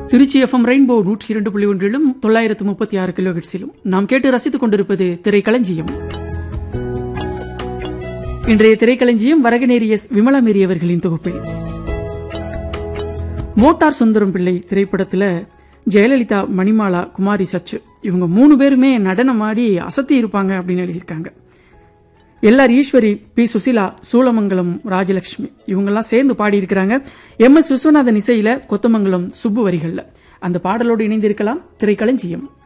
Trichy FM rainbow நூற்றி இரண்டு புள்ளி ஒன்றிலும் தொள்ளாயிரத்து முப்பத்தி ஆறு கிலோ ஹெட்ஸிலும் நாம் கேட்டு ரசித்துக் கொண்டிருப்பது திரைக்களஞ்சியம் இன்றைய திரைக்களஞ்சியம் வரகநேரி எஸ் விமலா மேரி அவர்களின் தொகுப்பில் மோட்டார் சுந்தரம் பிள்ளை திரைப்படத்துல ஜெயலலிதா மணிமாலா குமாரி சச்சு இவங்க மூணு பேருமே நடனமாடி அசத்தி இருப்பாங்க அப்படின்னு எழுதியிருக்காங்க எல்ஆர் ஈஸ்வரி பி சுசிலா சூளமங்கலம் ராஜலட்சுமி இவங்கெல்லாம் சேர்ந்து பாடியிருக்கிறாங்க எம் எஸ் விஸ்வநாதன் இசையில கொத்தமங்கலம் சுப்பு வரிகள்ல அந்த பாடலோடு இணைந்திருக்கலாம் திரைக்களஞ்சியம்